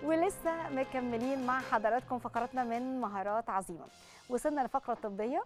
ولسه مكملين مع حضراتكم فقراتنا من مهارات عظيمه وصلنا للفقره الطبيه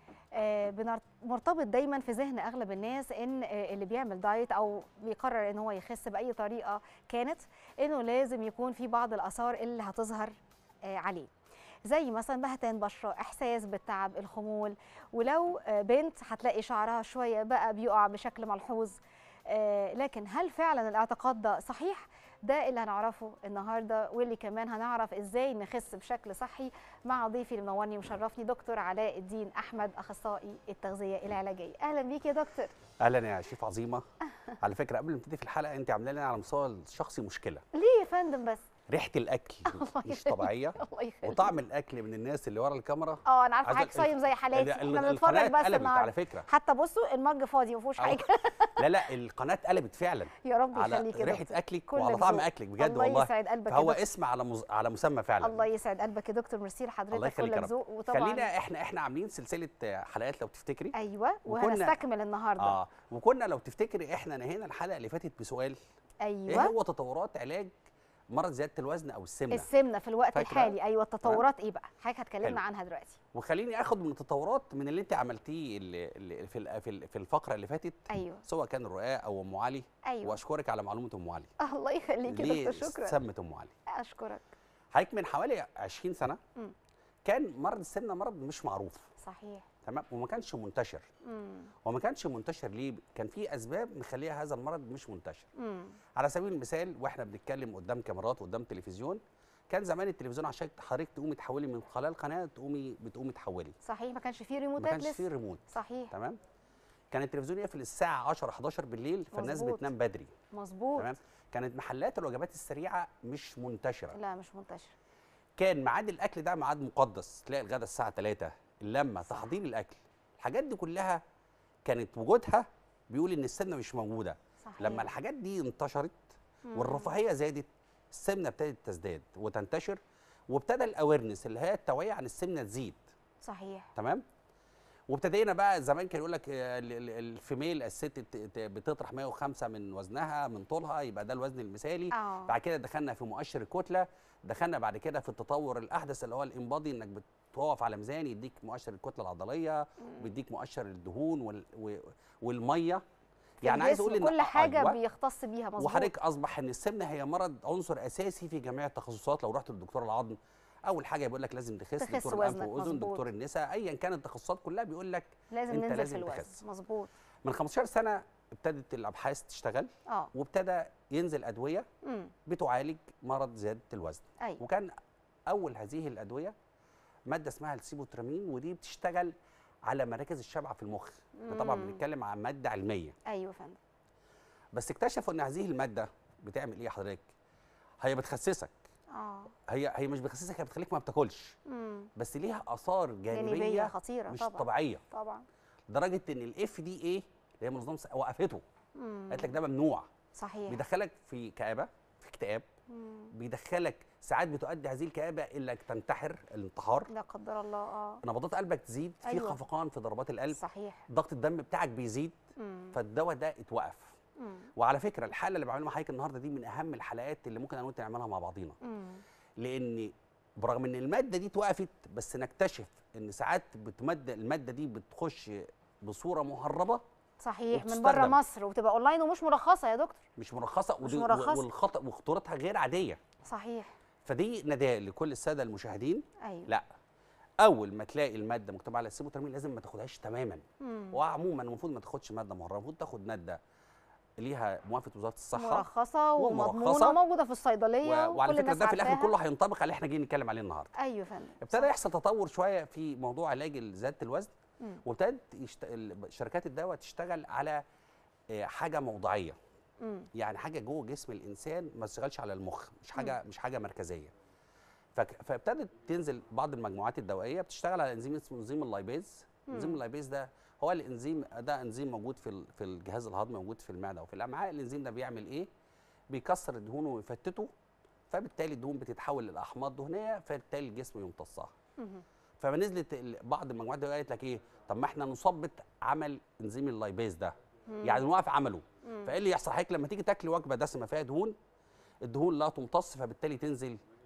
آه، بنر- مرتبط دايما في ذهن اغلب الناس ان آه، اللي بيعمل دايت او بيقرر ان هو يخس باي طريقه كانت انه لازم يكون في بعض الاثار اللي هتظهر آه، عليه زي مثلا بهتان بشره احساس بالتعب الخمول ولو آه، بنت هتلاقي شعرها شويه بقى بيقع بشكل ملحوظ آه، لكن هل فعلا الاعتقاد ده صحيح ده اللي هنعرفه النهارده واللي كمان هنعرف ازاي نخس بشكل صحي مع ضيفي اللي منورني ومشرفني دكتور علاء الدين احمد اخصائي التغذيه العلاجيه اهلا بيك يا دكتور اهلا يا شيف عظيمه على فكره قبل ما نبتدي في الحلقه انت عامله لنا على المستوى الشخصي مشكله ليه يا فندم بس ريحه الاكل الله مش يخليك. طبيعيه الله يخليك وطعم الاكل من الناس اللي ورا الكاميرا اه انا عارفه عايزة- حضرتك صايم زي حالاتي ال- احنا القناة بنتفرج بس اتقلبت على النهارده فكره حتى بصوا المج فاضي ما فيهوش أه. حاجه لا لا القناه اتقلبت فعلا يا رب على يخليك يا ريحه دكتور اكلك كل وعلى طعم الذوق. اكلك بجد الله والله يسعد قلبك يا فهو دكتور. اسم على مز... على مسمى فعلا الله يسعد قلبك يا دكتور ميرسي الله لحضرتك يخليك كل يا رب. الذوق وطبعا خلينا احنا احنا عاملين سلسله حلقات لو تفتكري ايوه وكنا- وهنستكمل النهارده اه وكنا لو تفتكري احنا نهينا الحلقه اللي فاتت بسؤال ايه ايوه هو تطورات علاج مرض زياده الوزن او السمنه السمنه في الوقت فاكرة؟ الحالي ايوه التطورات ايه بقى حضرتك هتكلمنا حلو. عنها دلوقتي وخليني اخد من التطورات من اللي انت عملتيه اللي اللي في ال- في ال- في الفقره اللي فاتت ايوه سواء كان الرقاق او ام علي ايوه واشكرك على معلومه ام علي الله يخليك يا ليه دكتور شكرا سمت ام علي اشكرك حضرتك من حوالي 20 سنه مم. كان مرض السمنه مرض مش معروف صحيح تمام وما كانش منتشر امم وما كانش منتشر ليه كان في اسباب مخليها هذا المرض مش منتشر امم على سبيل المثال واحنا بنتكلم قدام كاميرات قدام تلفزيون كان زمان التلفزيون عشان حضرتك تقومي تحولي من خلال قناه تقومي بتقومي تحولي صحيح ما كانش فيه ما ريموتات كانش لسه فيه ريموت صحيح تمام كان التلفزيون يقفل الساعه 10 11 بالليل فالناس مظبوط. بتنام بدري مظبوط تمام كانت محلات الوجبات السريعه مش منتشره لا مش منتشر كان ميعاد الاكل ده ميعاد مقدس تلاقي الغدا الساعه 3 اللمه تحضير الاكل الحاجات دي كلها كانت وجودها بيقول ان السمنه مش موجوده صحيح لما الحاجات دي انتشرت مم. والرفاهيه زادت السمنه ابتدت تزداد وتنتشر وابتدى الاويرنس اللي هي التوعيه عن السمنه تزيد صحيح تمام وابتدينا بقى زمان كان يقول لك آه، ال- ال- الفيميل الست ت- ت- بتطرح 105 من وزنها من طولها يبقى ده الوزن المثالي اه بعد كده دخلنا في مؤشر الكتله دخلنا بعد كده في التطور الاحدث اللي هو الانبادي انك بتقف على ميزان يديك مؤشر الكتله العضليه وبيديك مؤشر الدهون وال و- والميه في يعني عايز الجسم اقول ان كل حاجه أيوة. بيختص بيها مظبوط وحضرتك اصبح ان السمنه هي مرض عنصر اساسي في جميع التخصصات لو رحت لدكتور العظم اول حاجه بيقول لك لازم تخس تخس دكتور الانف وزنك، واذن مظبوط. دكتور النساء ايا كانت التخصصات كلها بيقول لك لازم أنت ننزل لازم في الوزن تخس. مظبوط من 15 سنه ابتدت الابحاث تشتغل اه وابتدى ينزل ادويه امم بتعالج مرض زياده الوزن ايوه وكان اول هذه الادويه ماده اسمها السيبوترامين ودي بتشتغل على مراكز الشبع في المخ احنا طبعا مم. بنتكلم عن ماده علميه ايوه يا فندم بس اكتشفوا ان هذه الماده بتعمل ايه يا حضرتك هي بتخسسك اه هي هي مش بتخسسك هي بتخليك ما بتاكلش امم بس ليها اثار جانبيه جانبيه خطيره مش طبعا طبيعيه طبعا لدرجه ان الاف دي ايه اللي هي منظمه الصحة وقفته امم قالت لك ده ممنوع صحيح بيدخلك في كآبه في اكتئاب مم. بيدخلك ساعات بتؤدي هذه الكآبه الى انك تنتحر الانتحار لا قدر الله اه نبضات قلبك تزيد في أيوة. خفقان في ضربات القلب صحيح ضغط الدم بتاعك بيزيد امم فالدواء ده اتوقف امم وعلى فكره الحاله اللي بعملها مع حضرتك النهارده دي من اهم الحلقات اللي ممكن انا وانت نعملها مع بعضينا امم لان برغم ان الماده دي اتوقفت بس نكتشف ان ساعات بتمد الماده دي بتخش بصوره مهربه صحيح من وبتستخدم. بره مصر وبتبقى اونلاين ومش مرخصه يا دكتور مش مرخصه مش ودي- مرخصة. والخطا وخطورتها غير عاديه صحيح فدي نداء لكل الساده المشاهدين ايوه لا اول ما تلاقي الماده مكتوب على السيبوترمين لازم ما تاخدهاش تماما مم. وعموما المفروض ما تاخدش ماده مهربه المفروض تاخد ماده ليها موافقه وزاره الصحه مرخصه ومضمونه ومرخصة. وموجوده في الصيدليه و... وعلى وكل فكره الناس ده في الاخر عارفاها. كله هينطبق على اللي احنا جايين نتكلم عليه النهارده ايوه يا فندم ابتدى صح. يحصل تطور شويه في موضوع علاج زياده الوزن مم. وابتدت يشت... ال- شركات الدواء تشتغل على آه، حاجه موضعيه مم. يعني حاجه جوه جسم الانسان ما تشتغلش على المخ مش حاجه مش حاجه مركزيه فك... فابتدت تنزل بعض المجموعات الدوائيه بتشتغل على انزيم اسمه انزيم اللايبيز انزيم مم. اللايبيز ده هو الانزيم ده انزيم موجود في ال- في الجهاز الهضمي موجود في المعده وفي الامعاء الانزيم ده بيعمل ايه بيكسر الدهون ويفتته فبالتالي الدهون بتتحول لاحماض دهنيه فبالتالي الجسم يمتصها مم. فنزلت ال- بعض المجموعات دي قالت لك ايه طب ما احنا نثبط عمل انزيم اللايبيز ده مم. يعني نوقف عمله مم. فايه اللي يحصل حضرتك لما تيجي تاكل وجبه دسمه فيها دهون الدهون لا تمتص فبالتالي تنزل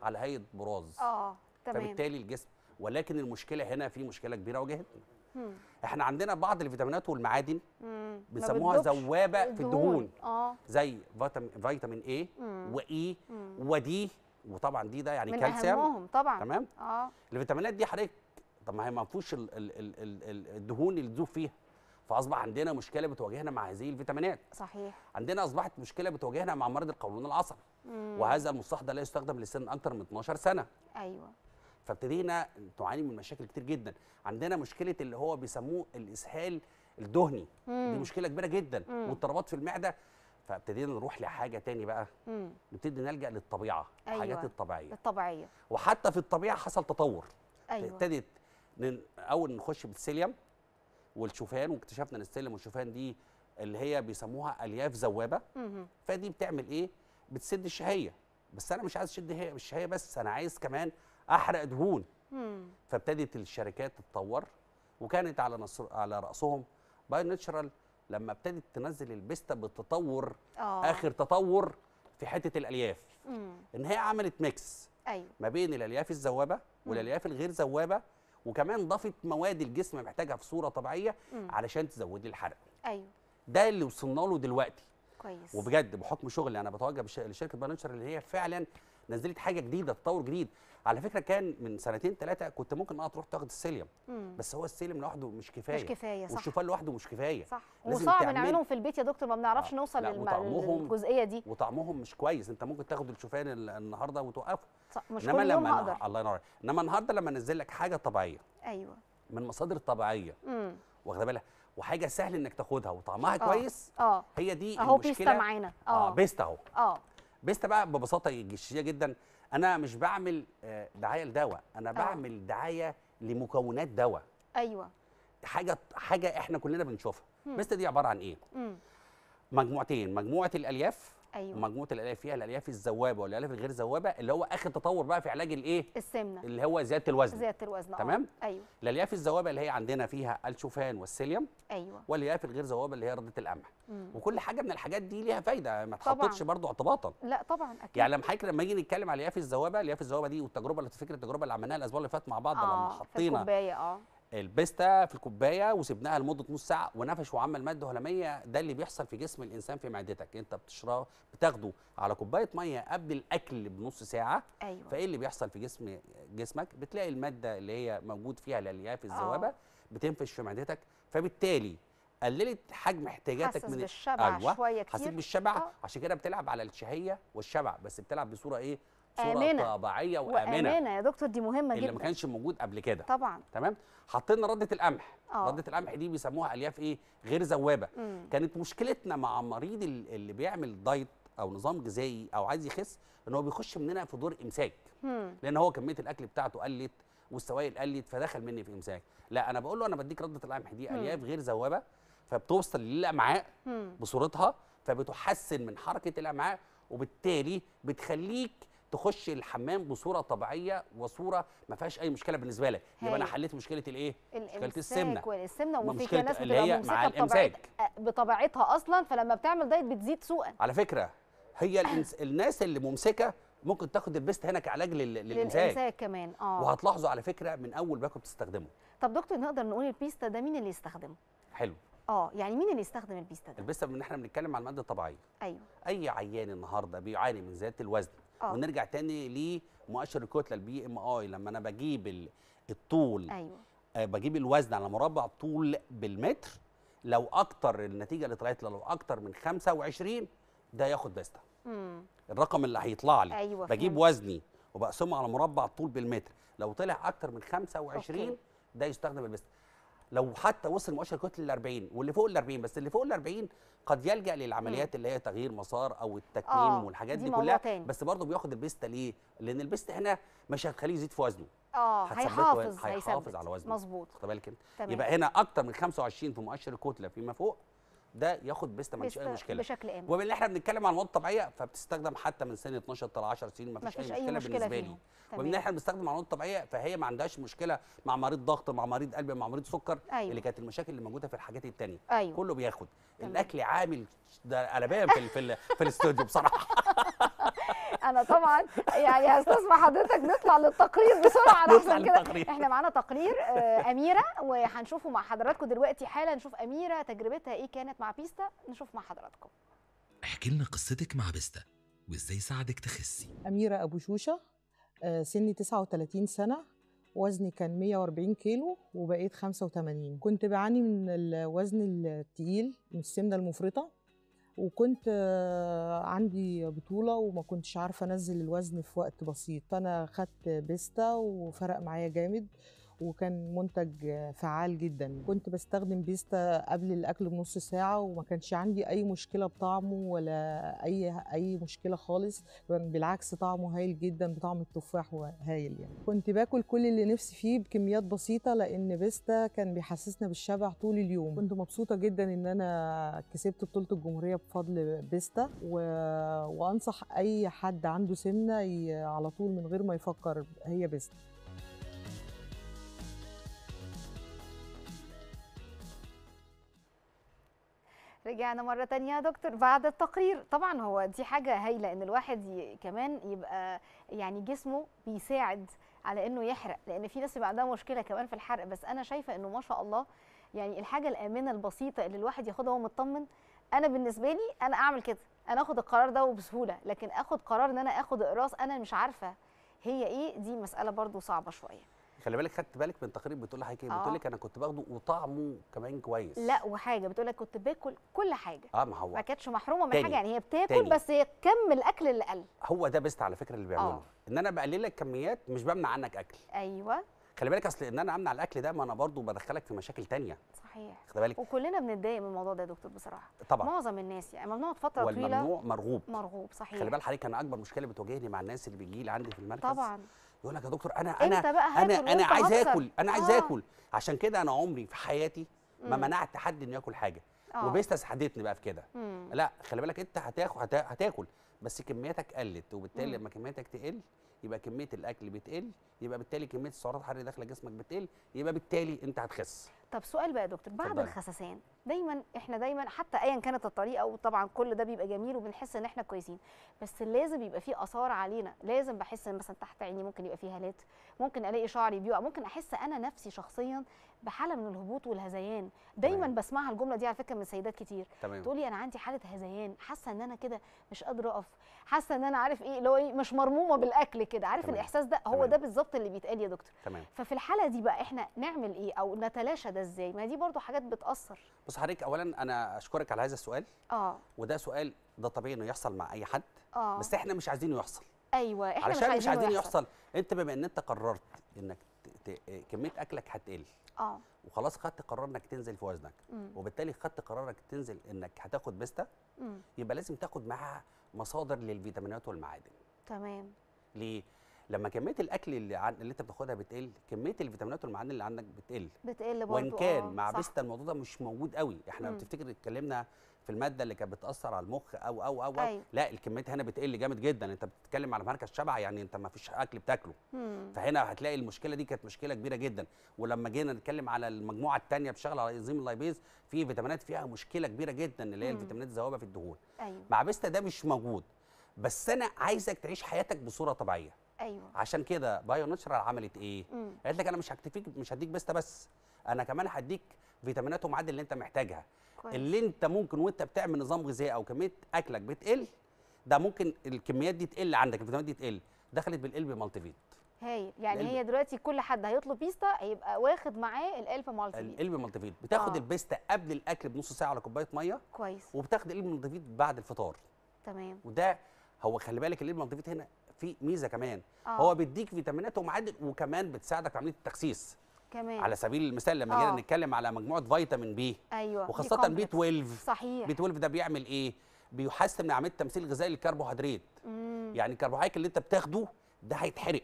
على هيئه براز اه تمام فبالتالي الجسم ولكن المشكله هنا في مشكله كبيره واجهتنا مم. احنا عندنا بعض الفيتامينات والمعادن مم. ما بنسموها بتدوبش. ذوابه في الدهون اه زي فيتامين فيتامين اي مم. واي مم. ودي وطبعا دي ده يعني من كالسيوم اهمهم طبعا تمام اه الفيتامينات دي حضرتك طب ما هي ما فيهوش ال- ال- ال- ال- ال- الدهون اللي تذوب فيها فاصبح عندنا مشكله بتواجهنا مع هذه الفيتامينات صحيح عندنا اصبحت مشكله بتواجهنا مع مرض القولون العصبي مم. وهذا المصطلح ده لا يستخدم لسن اكثر من 12 سنه ايوه فابتدينا نعاني من مشاكل كتير جدا عندنا مشكله اللي هو بيسموه الاسهال الدهني دي مم. مشكله كبيره جدا مم. واضطرابات في المعده فابتدينا نروح لحاجه تاني بقى مم. نبتدي نلجا للطبيعه أيوة. الحاجات الطبيعيه الطبيعيه وحتى في الطبيعه حصل تطور ايوه ابتدت ن- اول نخش بالسيليوم والشوفان واكتشفنا ان السيليوم والشوفان دي اللي هي بيسموها الياف ذوابه مم. فدي بتعمل ايه بتسد الشهيه بس انا مش عايز اشد هي- الشهيه بس انا عايز كمان احرق دهون مم. فابتدت الشركات تتطور وكانت على نصر على راسهم باي ناتشرال لما ابتدت تنزل البيستا بالتطور اه اخر تطور في حته الالياف مم. ان هي عملت ميكس ايوه ما بين الالياف الذوابه والالياف الغير ذوابه وكمان ضافت مواد الجسم محتاجها في صوره طبيعيه مم. علشان تزود لي الحرق ايوه ده اللي وصلنا له دلوقتي كويس وبجد بحكم شغلي انا بتوجه بش- لشركه بانشر اللي هي فعلا نزلت حاجه جديده تطور جديد على فكره كان من سنتين ثلاثه كنت ممكن اه تروح تاخد السيليوم مم. بس هو السيليوم لوحده مش كفايه مش كفايه صح والشوفان لوحده مش كفايه صح لازم وصعب تعمل- نعملهم في البيت يا دكتور ما بنعرفش آه. نوصل لا، للم- وطعمهم- للجزئيه دي وطعمهم مش كويس انت ممكن تاخد الشوفان ال- النهارده وتوقفه صح. مش انما كل يوم لما هقدر الله ينور انما النهارده لما انزل لك حاجه طبيعيه ايوه من مصادر طبيعيه امم واخده بالك وحاجه سهل انك تاخدها وطعمها آه. كويس اه هي دي اهو المشكله بيستا معانا اه اه بيستا اهو اه بيستا بقى ببساطه شديده جدا انا مش بعمل آه، دعايه لدواء انا بعمل دعايه لمكونات دواء ايوه حاجه حاجه احنا كلنا بنشوفها مم. بيستا دي عباره عن ايه امم مجموعتين مجموعه الالياف ايوه ومجموعه الالياف فيها الالياف الذوابه والالياف الغير ذوابه اللي هو اخر تطور بقى في علاج الايه السمنه اللي هو زياده الوزن زياده الوزن آه. تمام؟ ايوه الالياف الذوابه اللي هي عندنا فيها الشوفان والسيليوم ايوه والالياف الغير ذوابه اللي هي رده القمح مم. وكل حاجه من الحاجات دي ليها فايده ما طبعاً. تحطش برضو اعتباطا لا طبعا اكيد يعني لما حضرتك لما نيجي نتكلم على الياف الذوابه الياف الذوابه دي والتجربه اللي تفتكر التجربه اللي عملناها الاسبوع اللي فات مع بعض لما اه في حطينا الكوبايه اه البيستا في الكوبايه وسبناها لمده نص ساعه ونفش وعمل ماده هلاميه ده اللي بيحصل في جسم الانسان في معدتك انت بتشرب بتاخده على كوبايه ميه قبل الاكل بنص ساعه ايوه فايه اللي بيحصل في جسم جسمك بتلاقي الماده اللي هي موجود فيها الالياف الذوابه آه. بتنفش في معدتك فبالتالي قللت حجم احتياجاتك حاسس من بالشبع أيوة، شويه حسيت كتير بالشبع آه. عشان كده بتلعب على الشهيه والشبع بس بتلعب بصوره ايه صوره آمنة. طبيعيه وامنه وامانه يا دكتور دي مهمه اللي جدا ما كانش موجود قبل كده طبعا تمام حطينا رده القمح اه رده القمح دي بيسموها الياف ايه غير ذوابه مم. كانت مشكلتنا مع مريض ال- اللي بيعمل دايت او نظام غذائي او عايز يخس ان هو بيخش مننا في دور امساك مم. لان هو كميه الاكل بتاعته قلت والسوائل قلت فدخل مني في امساك لا انا بقول له انا بديك رده القمح دي مم. الياف غير ذوابه فبتوصل للامعاء مم. بصورتها فبتحسن من حركه الامعاء وبالتالي بتخليك تخش الحمام بصوره طبيعيه وصوره ما فيهاش اي مشكله بالنسبه لك يبقى انا هايل. حليت مشكله الايه الامساك السمنة. والسمنه ما وفي مشكلة كده ناس اللي بتبقى هي ممسكه مع بطبيعت الإمساك. بطبيعتها اصلا فلما بتعمل دايت بتزيد سوءا على فكره هي الإنس... الناس اللي ممسكه ممكن تاخد البيست هنا كعلاج لل... للامساك للامساك كمان اه وهتلاحظوا على فكره من اول باكو بتستخدمه طب دكتور نقدر نقول البيستا ده مين اللي يستخدمه حلو اه يعني مين اللي يستخدم البيستا ده البيست من احنا بنتكلم عن الماده الطبيعيه ايوه اي عيان النهارده بيعاني من زياده الوزن اه ونرجع تاني لمؤشر الكتله البي ام اي لما انا بجيب ال- الطول ايوه آه بجيب الوزن على مربع طول بالمتر لو اكتر النتيجه اللي طلعت لي لو اكتر من 25 ده ياخد بيستا امم الرقم اللي هيطلع لي ايوه بجيب فهمت. وزني وبقسمه على مربع طول بالمتر لو طلع اكتر من 25 أوكي. ده يستخدم البيست لو حتى وصل مؤشر كتله ل 40 واللي فوق ال 40 بس اللي فوق ال 40 قد يلجا للعمليات اللي هي تغيير مسار او التكميم آه، والحاجات دي دي, موضوع كلها تاني. بس برضه بياخد البيستا ليه؟ لان البيستا هنا مش هتخليه يزيد في وزنه اه هتثبته هيحافظ هيحافظ هيثبت على وزنه. مظبوط واخد بالك انت؟ تمام يبقى هنا اكتر من 25 في مؤشر الكتله فيما فوق ده ياخد بيستا ما فيش اي بيست- مشكله بشكل امن وبما ان احنا بنتكلم عن المواد الطبيعيه فبتستخدم حتى من سن 12 ل 10 سنين ما فيش مفيش اي اي مشكله, مشكله بالنسبه لي فيهم وبما ان تمام احنا بنستخدم المواد الطبيعيه فهي ما عندهاش مشكله مع مريض ضغط مع مريض قلب مع مريض سكر ايوه اللي كانت المشاكل اللي موجوده في الحاجات التانية ايوه كله بياخد تمام. الاكل عامل ده قلبان في ال- في, ال- في الاستوديو بصراحه انا طبعا يعني هستسمح حضرتك نطلع للتقرير بسرعه نطلع احسن كده للتقرير. احنا معانا تقرير آه، اميره وهنشوفه مع حضراتكم دلوقتي حالا نشوف اميره تجربتها ايه كانت مع بيستا نشوف مع حضراتكم احكي لنا قصتك مع بيستا وازاي ساعدك تخسي أميرة أبو شوشة آه، سني 39 سنة وزني كان 140 كيلو وبقيت 85 كنت بعاني من الوزن التقيل من السمنة المفرطة وكنت آه، عندي بطولة وما كنتش عارفة أنزل الوزن في وقت بسيط فأنا خدت بيستا وفرق معايا جامد وكان منتج آه، فعال جدا كنت بستخدم بيستا قبل الأكل بنص ساعة وما كانش عندي أي مشكلة بطعمه ولا أي أي مشكلة خالص كان بالعكس طعمه هايل جدا بطعم التفاح هايل يعني كنت باكل كل اللي نفسي فيه بكميات بسيطه لان بيستا كان بيحسسنا بالشبع طول اليوم كنت مبسوطه جدا ان انا كسبت بطوله الجمهوريه بفضل بيستا و... وانصح اي حد عنده سمنه ي... على طول من غير ما يفكر هي بيستا رجعنا مرة تانية يا دكتور بعد التقرير طبعا هو دي حاجة هايلة ان الواحد ي... كمان يبقى يعني جسمه بيساعد على انه يحرق لان في ناس بيبقى عندها مشكلة كمان في الحرق بس انا شايفة انه ما شاء الله يعني الحاجة الآمنة البسيطة اللي الواحد ياخدها وهو مطمن انا بالنسبة لي انا اعمل كده انا اخد القرار ده وبسهولة لكن اخد قرار ان انا اخد اقراص انا مش عارفة هي ايه دي مسألة برضو صعبة شوية خلي بالك خدت بالك من تقرير بتقول لحضرتك ايه آه. بتقول لك انا كنت باخده وطعمه كمان كويس لا وحاجة بتقولك كنت باكل كل حاجة اه ما هو ما كانتش محرومة من تاني. حاجة يعني هي بتاكل تاني. بس هي كم الاكل اللي قل هو ده بيست على فكره اللي بيعمله آه. ان انا بقلل لك كميات مش بمنع عنك اكل ايوه خلي بالك اصل ان انا امنع الاكل ده ما انا برضو بدخلك في مشاكل تانية صحيح خلي بالك وكلنا بنتضايق من الموضوع ده يا دكتور بصراحه طبعا معظم الناس يعني ممنوع فتره طويله والممنوع مرغوب مرغوب صحيح خلي بال حضرتك انا اكبر مشكله بتواجهني مع الناس اللي بيجي لي عندي في المركز طبعا يقول لك يا دكتور انا انا امتى بقى هاكل انا انا وأنت عايز هكسر؟ اكل انا عايز آه. اكل عشان كده انا عمري في حياتي ما مم. منعت حد انه ياكل حاجه آه. وبيستا ساعدتني بقى في كده مم. لا خلي بالك انت هتاكل هتا- هتاكل بس كمياتك قلت وبالتالي مم. لما كمياتك تقل يبقى كميه الاكل بتقل يبقى بالتالي كميه السعرات الحراريه داخله جسمك بتقل يبقى بالتالي انت هتخس طب سؤال بقى يا دكتور بعد اتفضلي. الخسسان دايما احنا دايما حتى ايا كانت الطريقه وطبعا كل ده بيبقى جميل وبنحس ان احنا كويسين بس لازم يبقى فيه اثار علينا لازم بحس ان مثلا تحت عيني ممكن يبقى فيه هالات ممكن الاقي شعري بيقع ممكن احس انا نفسي شخصيا بحاله من الهبوط والهذيان دايما تمام. بسمعها الجمله دي على فكره من سيدات كتير تمام تقولي انا عندي حاله هذيان حاسه ان انا كده مش قادره اقف حاسه ان انا عارف ايه اللي هو ايه مش مرمومه بالاكل كده عارف تمام. الاحساس ده هو تمام. ده بالظبط اللي بيتقال يا دكتور تمام ففي الحاله دي بقى احنا نعمل ايه او نتلاشى ده ازاي ما دي برضو حاجات بتاثر بص حضرتك اولا انا اشكرك على هذا السؤال اه وده سؤال ده طبيعي انه يحصل مع اي حد اه بس احنا مش عايزينه يحصل ايوه احنا علشان مش مش عايزينه عايزين يحصل. يحصل انت بما ان انت قررت انك ت... ت... كميه اكلك هتقل اه وخلاص خدت قرار انك تنزل في وزنك مم. وبالتالي خدت قرار انك تنزل انك هتاخد بيستا مم. يبقى لازم تاخد معاها مصادر للفيتامينات والمعادن تمام ليه لما كميه الاكل اللي, عن... اللي انت بتاخدها بتقل كميه الفيتامينات والمعادن اللي عندك بتقل بتقل برضو وان كان آه، مع صح. بيستا الموضوع ده مش موجود قوي احنا مم. بتفتكر اتكلمنا في الماده اللي كانت بتاثر على المخ او او او, أو. أيوة. لا الكميات هنا بتقل جامد جدا انت بتتكلم على مركز شبع يعني انت ما فيش اكل بتاكله مم. فهنا هتلاقي المشكله دي كانت مشكله كبيره جدا ولما جينا نتكلم على المجموعه الثانيه بتشتغل على انزيم اللايبيز في فيتامينات فيها مشكله كبيره جدا اللي هي مم. الفيتامينات الذوبه في الدهون ايوه مع بيستا ده مش موجود بس انا عايزك تعيش حياتك بصوره طبيعيه ايوه عشان كده بايو ناتشرال عملت ايه مم. قالت لك انا مش هكتفيك مش هديك بيستا بس انا كمان هديك فيتامينات ومعادن اللي انت محتاجها كويس اللي انت ممكن وانت بتعمل نظام غذائي او كميه اكلك بتقل ده ممكن الكميات دي تقل عندك الفيتامينات دي تقل دخلت بالقلب مالتي فيت هايل يعني القلب. هي دلوقتي كل حد هيطلب بيستا هيبقى واخد معاه الالف مالتي القلب مالتي فيت بتاخد آه. البيستا قبل الاكل بنص ساعه على كوبايه ميه كويس وبتاخد القلب مالتي فيت بعد الفطار تمام وده هو خلي بالك القلب مالتي فيت هنا في ميزه كمان آه. هو بيديك فيتامينات ومعادن وكمان بتساعدك في عمليه التخسيس كمان على سبيل المثال لما آه. جينا نتكلم على مجموعه فيتامين بي ايوه وخاصه بي complex. 12 صحيح بي 12 ده بيعمل ايه بيحسن من عمليه التمثيل الغذائي للكربوهيدرات مم. يعني الكربوهيدرات اللي انت بتاخده ده هيتحرق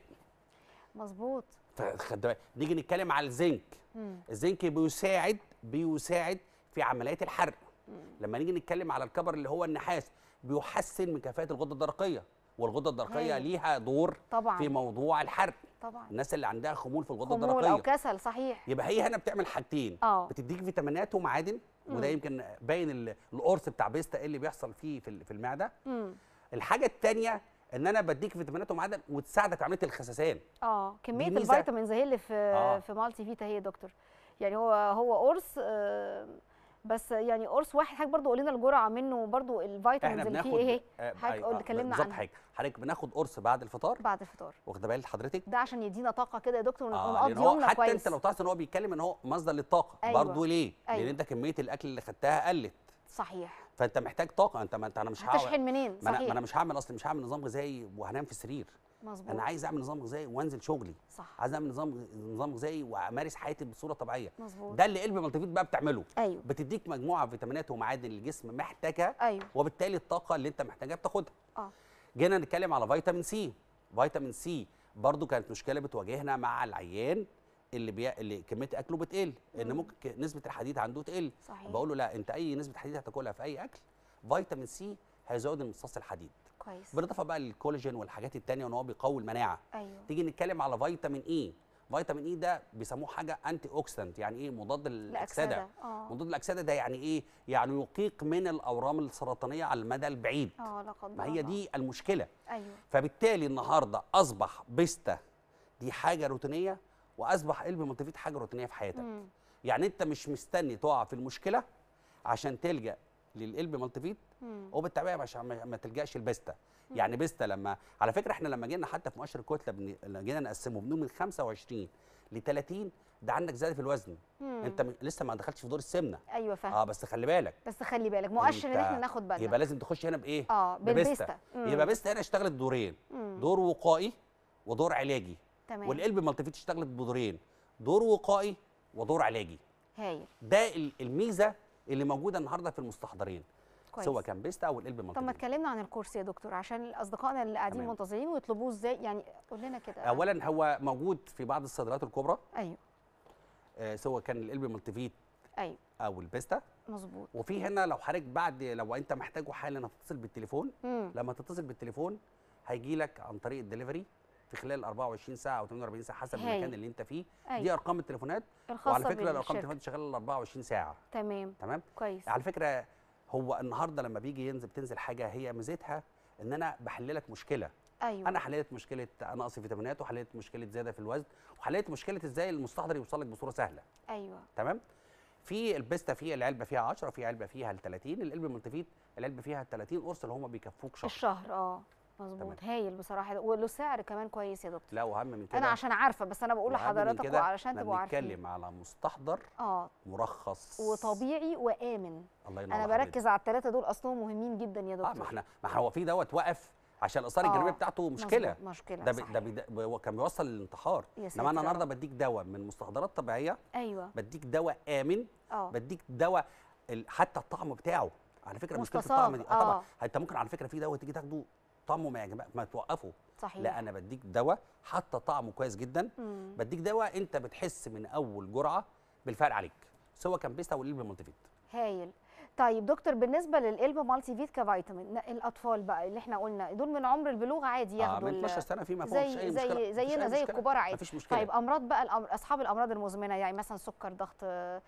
مظبوط فخد بالك. نيجي نتكلم على الزنك مم. الزنك بيساعد بيساعد في عمليات الحرق لما نيجي نتكلم على الكبر اللي هو النحاس بيحسن من كفاءه الغده الدرقيه والغده الدرقيه هايل. ليها دور طبعا في موضوع الحرق طبعا الناس اللي عندها خمول في الغده خمول او الدرقيه كسل صحيح يبقى هي هنا بتعمل حاجتين اه بتديك فيتامينات ومعادن وده مم. يمكن باين ال- القرص بتاع بيستا إيه اللي بيحصل فيه في ال- في المعده مم. الحاجه الثانيه ان انا بديك فيتامينات ومعادن وتساعدك في عمليه الخسسان اه كميه ميزة. الفيتامينز هي اللي في آه. في مالتي فيتا هي يا دكتور يعني هو هو قرص آه، بس يعني قرص واحد حضرتك برضو قول لنا الجرعه منه برضو الفيتامينز احنا اللي بناخد فيه ايه آه، حضرتك أيوة، قول- آه، اتكلمنا بالظبط عنها. حضرتك حضرتك بناخد قرص بعد الفطار بعد الفطار واخده بال حضرتك ده عشان يدينا طاقه كده يا دكتور اه ونقضي لان هو يومنا حتى كويس انت لو تلاحظ ان هو بيتكلم ان هو مصدر للطاقه أيوة. برضه ليه؟ أيوة. لان انت كميه الاكل اللي خدتها قلت صحيح فانت محتاج طاقه انت ما انت انا مش هقعد هتشحن منين ما انا, ما صحيح انا مش هعمل اصل مش هعمل نظام غذائي وهنام في السرير مظبوط انا عايز اعمل نظام غذائي وانزل شغلي صح عايز اعمل نظام نظام غذائي وامارس حياتي بصوره طبيعيه مظبوط ده اللي قلب مالتيفيت بقى بتعمله ايوه بتديك مجموعه فيتامينات ومعادن الجسم محتاجها ايوه وبالتالي الطاقه اللي انت محتاجها بتاخدها اه جينا نتكلم على فيتامين سي فيتامين سي برضو كانت مشكله بتواجهنا مع العيان اللي بي... اللي كميه اكله بتقل ان مم. ممكن ك- نسبه الحديد عنده تقل صحيح بقول له لا انت اي نسبه حديد هتاكلها في اي اكل فيتامين سي هيزود امتصاص الحديد كويس بالاضافه بقى للكولاجين والحاجات التانية ان هو بيقوي المناعه ايوه تيجي نتكلم على فيتامين اي فيتامين اي ده بيسموه حاجه انتي اوكسيدنت يعني ايه مضاد للاكسده الاكسده اه مضاد الاكسده ده يعني ايه يعني يقيق من الاورام السرطانيه على المدى البعيد اه لا قدر ما هي الله. دي المشكله ايوه فبالتالي النهارده اصبح بيستا دي حاجه روتينيه واصبح قلب ملتفت حاجه روتينيه في حياتك مم. يعني انت مش مستني تقع في المشكله عشان تلجا للقلب ملتفت مم. وبالتبعيه عشان ما ما تلجاش البيستا يعني بيستا لما على فكره احنا لما جينا حتى في مؤشر الكتله بن... لما جينا نقسمه بنقول من 25 ل 30 ده عندك زياده في الوزن مم. انت م... لسه ما دخلتش في دور السمنه ايوه فاهم اه بس خلي بالك بس خلي بالك مؤشر ان انت احنا ناخد بالنا يبقى لازم تخش هنا بايه اه بالبيستا مم. يبقى بيستا هنا اشتغلت دورين مم. دور وقائي ودور علاجي تمام والقلب مالتيفيت اشتغلت بدورين دور وقائي ودور علاجي هايل ده ال- الميزه اللي موجوده النهارده في المستحضرين كويس سواء كان بيستا او القلب طب ما مالتيفيت اتكلمنا عن الكورس يا دكتور عشان اصدقائنا اللي قاعدين تمام. منتظرين ويطلبوه ازاي يعني قول لنا كده اولا هو موجود في بعض الصيدليات الكبرى ايوه آه، سواء كان القلب مالتيفيت ايوه او البيستا مظبوط وفي هنا لو حضرتك بعد لو انت محتاجه حالا هتتصل بالتليفون مم. لما تتصل بالتليفون هيجي لك عن طريق الدليفري في خلال 24 ساعه او 48 ساعه حسب هايل. المكان اللي انت فيه دي ايوه ارقام التليفونات الخاصه وعلى فكره الارقام بالشركة. التليفونات شغاله 24 ساعه تمام تمام كويس على فكره هو النهارده لما بيجي ينزل بتنزل حاجه هي ميزتها ان انا بحل لك مشكله ايوه انا حليت مشكله نقص فيتامينات وحليت مشكله زياده في الوزن وحليت مشكله ازاي المستحضر يوصل لك بصوره سهله ايوه تمام في البيستا في العلبه فيها 10 في علبه فيها ال 30 القلب الملتفيت العلبه فيها ال 30 قرص اللي هم بيكفوك شهر الشهر اه مظبوط هايل بصراحه وله سعر كمان كويس يا دكتور لا واهم من كده انا عشان عارفه بس انا بقول وأهم من لحضرتك كده وعلشان إحنا تبقوا عارفين بنتكلم على مستحضر اه مرخص وطبيعي وامن الله ينور انا عليك. بركز على الثلاثه دول اصلهم مهمين جدا يا اه دكتور ما احنا ما احنا هو في دوت وقف عشان الاثار آه، الجانبيه بتاعته مشكله مظبوط، مشكله ده بي صحيح. ده بي ده هو كان بيوصل للانتحار يا انما ساتر انا يا النهارده رب. بديك دواء من مستحضرات طبيعيه ايوه بديك دواء امن اه بديك دواء ال- حتى الطعم بتاعه على فكره مشكله مستصاغ، الطعم دي اه طبعا آه. انت ممكن على فكره في دواء تيجي تاخده طعمه ما يعجبك ما توقفه صحيح لا انا بديك دواء حتى طعمه كويس جدا مم. بديك دواء انت بتحس من اول جرعه بالفرق عليك سواء كان بيستا او القلب مالتيفيت هايل طيب دكتور بالنسبه للقلب مالتي فيت كفيتامين ن- الاطفال بقى اللي احنا قلنا دول من عمر البلوغ عادي اه ياخدوا من ال- 12 سنه فيما فوق مفيش زي اي مشكله زي مفيش زينا أي زي مشكلة. الكبار عادي مفيش مشكله طيب امراض بقى الأمر... اصحاب الامراض المزمنه يعني مثلا سكر ضغط آه،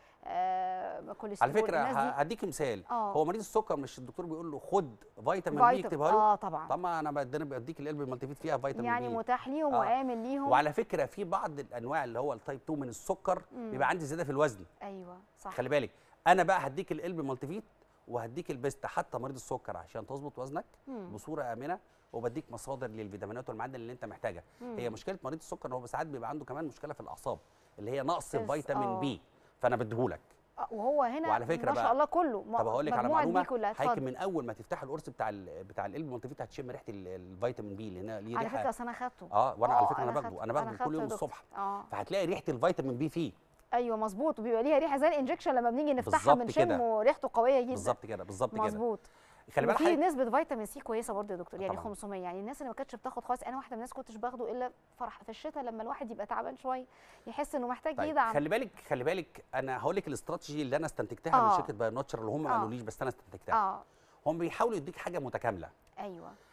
آه، كوليسترول على فكره الناس ه- دي هديك مثال آه. هو مريض السكر مش الدكتور بيقول له خد فيتامين بي فيتام- يكتبها له اه طبعا طبعا انا بدينا بديك القلب المالتيفيت فيها فيتامين يعني بي متاح ليهم آه. وامن ليهم وعلى فكره في بعض الانواع اللي هو التايب 2 من السكر مم. بيبقى عندي زياده في الوزن ايوه صح خلي بالك انا بقى هديك القلب مالتيفيت وهديك البيستا حتى مريض السكر عشان تظبط وزنك مم. بصوره امنه وبديك مصادر للفيتامينات والمعادن اللي انت محتاجها مم. هي مشكله مريض السكر ان هو ساعات بيبقى عنده كمان مشكله في الاعصاب اللي هي نقص بس- فيتامين آه. بي فانا بديهولك آه، وهو هنا وعلى فكرة ما شاء بقى- الله كله م- طب هقول لك على مجموعة معلومه دي كلها حضرتك اتفضل من اول ما تفتح القرص بتاع ال- بتاع القلب مالتيفيت هتشم ريحه ال- الفيتامين بي اللي هنا ليه على فكره ريحه اصل انا خدته اه وانا على آه، فكره انا باخده خدته. انا باخده خدته كل يا يوم دكتور. الصبح اه فهتلاقي ريحه الفيتامين بي فيه ايوه مظبوط وبيبقى ليها ريحه زي الانجكشن لما بنيجي نفتحها بالظبط كده. بنشم وريحته قويه جدا بالظبط كده بالظبط كده مظبوط خلي بالك وفي حضرتك- نسبه فيتامين سي كويسه برضه يا دكتور يعني طبعاً. 500 يعني الناس اللي ما كانتش بتاخد خالص انا واحده من الناس كنتش باخده الا فرح في الشتاء لما الواحد يبقى تعبان شويه يحس انه محتاج طيب يدعم خلي بالك خلي بالك انا هقول لك الاستراتيجي اللي انا استنتجتها آه. من شركه بايو ناتشر اللي هم ما آه. قالوليش بس انا استنتجتها اه هم بيحاولوا يديك حاجه متكامله ايوه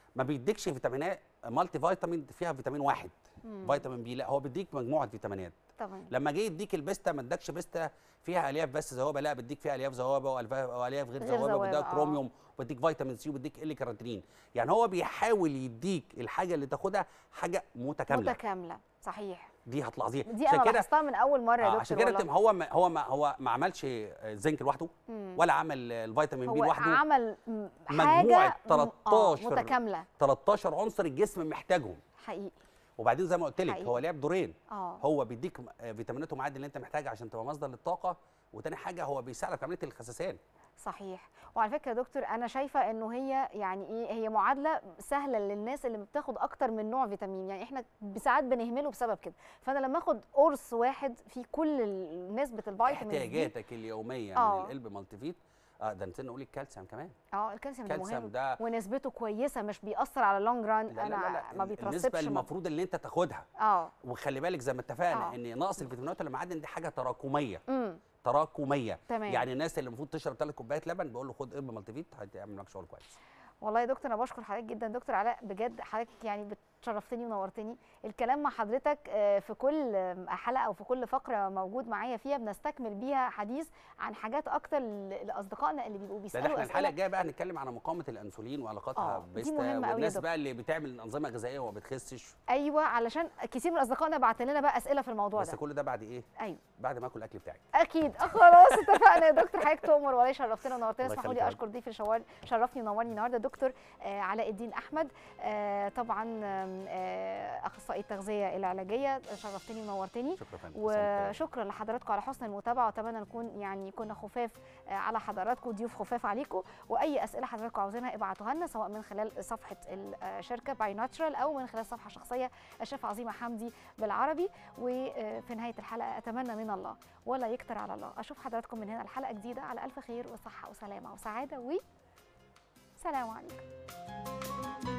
ما بيديكش فيتامينات مالتي فيتامين فيها فيتامين واحد مم. فيتامين بي لا هو بيديك مجموعه فيتامينات تمام لما جه يديك البيستا ما ادكش بيستا فيها الياف بس ذوابه لا بديك فيها الياف ذوابه والف- والياف غير غير ذوابه ذوابة، وبيديك آه. كروميوم وبيديك فيتامين سي وبيديك ال كاراتين يعني هو بيحاول يديك الحاجه اللي تاخدها حاجه متكامله متكامله صحيح دي هتلاحظيها دي عشان انا كده لاحظتها من اول مره يا آه دكتور عشان كده والله. تم- هو ما هو ما هو ما عملش زنك لوحده مم. ولا عمل الفيتامين بي هو لوحده عمل م- مجموعة حاجه م- آه، 13 متكامله 13 عنصر الجسم محتاجهم حقيقي وبعدين زي ما قلت لك حقيقي. هو لعب دورين اه هو بيديك آه، فيتامينات ومعادن اللي انت محتاجها عشان تبقى مصدر للطاقه وتاني حاجه هو بيساعدك في عمليه الخسسان صحيح وعلى فكره يا دكتور انا شايفه انه هي يعني ايه هي معادله سهله للناس اللي بتاخد اكتر من نوع فيتامين يعني احنا ساعات بنهمله بسبب كده فانا لما اخد قرص واحد فيه كل ال- نسبه الفيتامين دي احتياجاتك اليوميه آه. من القلب مالتي فيت اه ده نسينا نقول الكالسيوم كمان اه الكالسيوم ده الكالسيوم مهم ده ونسبته كويسه مش بيأثر على لونج ران لا لا انا لا, لا. ما النسبه بيترسبش اللي ما- المفروض اللي انت تاخدها اه وخلي بالك زي ما اتفقنا آه. ان نقص الفيتامينات والمعادن دي حاجه تراكميه امم تراكميه تمام يعني الناس اللي المفروض تشرب ثلاث كوبايات لبن بقول له خد قرب مالتي فيت هتعمل لك شغل كويس والله يا دكتور انا بشكر حضرتك جدا دكتور علاء بجد حضرتك يعني بتشرفتني ونورتني الكلام مع حضرتك آه، في كل آه، حلقه او في كل فقره موجود معايا فيها بنستكمل بيها حديث عن حاجات اكتر ل- لاصدقائنا اللي بيبقوا لا ده بيسالوا احنا الحلقه اسئله الجايه بقى هنتكلم على مقاومه الانسولين وعلاقاتها آه، دي بيستا مهمة أوي يا والناس دكتور. بقى اللي بتعمل انظمه غذائيه وما بتخسش ايوه علشان كتير من اصدقائنا بعت لنا بقى اسئله في الموضوع بس ده كل ده بعد ايه؟ ايوه بعد ما اكل الاكل بتاعي اكيد آه، خلاص اتفقنا يا دكتور حضرتك تؤمر والله شرفتنا ونورتنا الله اسمحوا يخليك لي يا اشكر ضيفي الشوار شرفني ونورني النهارده دكتور آه، علاء الدين احمد آه، طبعا آم، آه، اخصائي التغذيه العلاجيه شرفتني ونورتني شكرا يا فندم تسلم الكلام. وشكرا لحضراتكم على حسن المتابعه واتمنى نكون يعني كنا خفاف آه، على حضراتكم ضيوف خفاف عليكم واي اسئله حضراتكم عاوزينها ابعتوها لنا سواء من خلال صفحه الشركه باي ناتشرال او من خلال صفحه شخصيه الشيف عظيمه حمدي بالعربي وفي نهايه الحلقه اتمنى من الله ولا يكتر على الله اشوف حضراتكم من هنا الحلقه جديده على الف خير وصحه وسلامه وسعاده و سلام عليكم